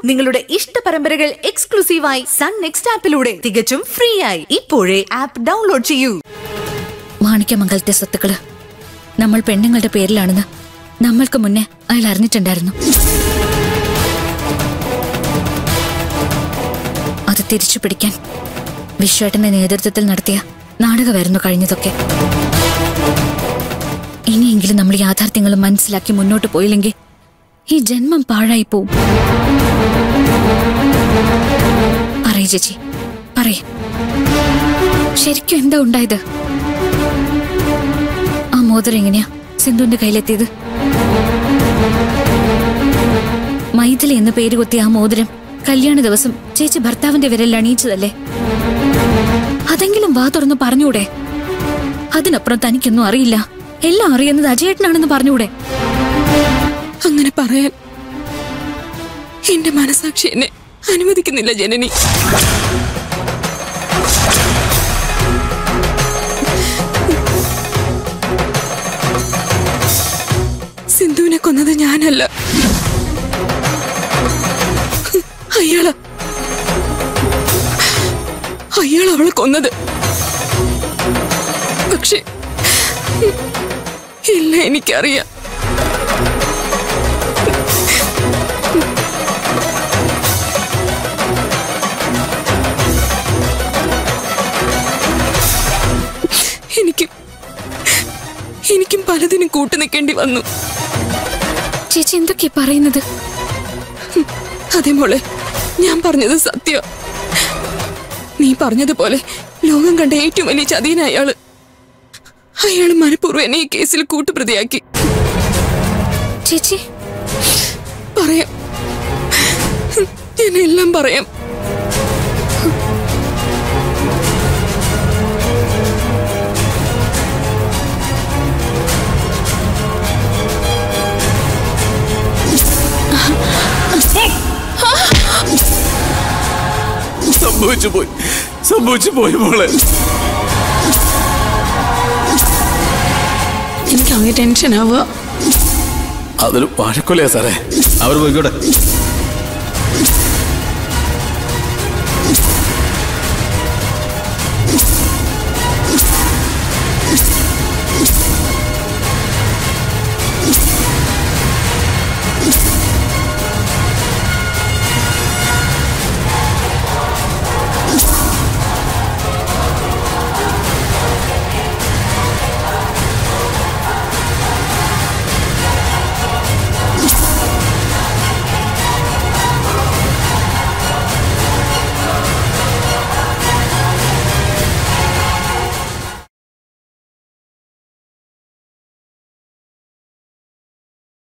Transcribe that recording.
നിങ്ങളുടെ ഇഷ്ട പരമ്പരകൾ എക്സ്ക്ലൂസീവായി സൺ നെക്സ്റ്റ് ആപ്പിലൂടെ തികച്ചും ഫ്രീ ആയി ഇപ്പോഴേ ആപ്പ് ഡൗൺലോഡ് ചെയ്യൂ മാണിക്യമംഗലത്തെ സ്വത്തുക്കള് നമ്മൾ പെണ്ണുങ്ങളുടെ പേരിലാണെന്ന് നമ്മൾക്ക് മുന്നേ അയാൾ അറിഞ്ഞിട്ടുണ്ടായിരുന്നു അത് തിരിച്ചു പിടിക്കാൻ വിശ്വേട്ടന്റെ നേതൃത്വത്തിൽ നടത്തിയ നാടകമായിരുന്നു കഴിഞ്ഞതൊക്കെ ഇനിയെങ്കിലും നമ്മൾ യാഥാർത്ഥ്യങ്ങൾ മനസ്സിലാക്കി മുന്നോട്ട് പോയില്ലെങ്കിൽ ഈ ജന്മം പാഴായി പോവും പറയ് ചേച്ചി പറയ് ശരിക്കും എന്താ ഉണ്ടായത് ആ മോതിരം എങ്ങനെയാ സിന്ധുവിന്റെ കയ്യിലെത്തിയത് മൈഥിലി എന്ന് പേര് കൊത്തിയ ആ മോതിരം കല്യാണ ദിവസം ചേച്ചി ഭർത്താവിന്റെ വിരലിൽ അണിയിച്ചതല്ലേ അതെങ്കിലും വാ തുറന്ന് പറഞ്ഞൂടെ അതിനപ്പുറം തനിക്കൊന്നും അറിയില്ല എല്ലാം അറിയുന്നത് അജയേട്ടനാണെന്ന് പറഞ്ഞൂടെ അങ്ങനെ പറയാൻ എന്റെ മനസാക്ഷി എന്നെ അനുവദിക്കുന്നില്ല ജനനി സിന്ധുവിനെ കൊന്നത് ഞാനല്ല അയാള് അയാൾ അവളെ കൊന്നത് പക്ഷെ എല്ലാം എനിക്കറിയാം എനിക്കും എനിക്കും പലതിനും കൂട്ടു നിൽക്കേണ്ടി വന്നു ചേച്ചി എന്തൊക്കെയാ പറയുന്നത് അതെ മോളെ ഞാൻ പറഞ്ഞത് സത്യം നീ പറഞ്ഞതുപോലെ ലോകം കണ്ട ഏറ്റവും വലിയ ചതിയന അയാള് അയാള് മനഃപൂർവ്വം എന്നെ ഈ കേസിൽ കൂട്ടുപ്രതിയാക്കി ചേച്ചി പറയാം ഞാൻ എല്ലാം പറയാം സംഭവിച്ചു പോയി സംഭവിച്ചു പോയി മോളെ എനിക്കാകെ ടെൻഷൻ ആവുക അതൊരു വാഴക്കൊലയാ സാറേ അവർ പോയിക്കോട്ടെ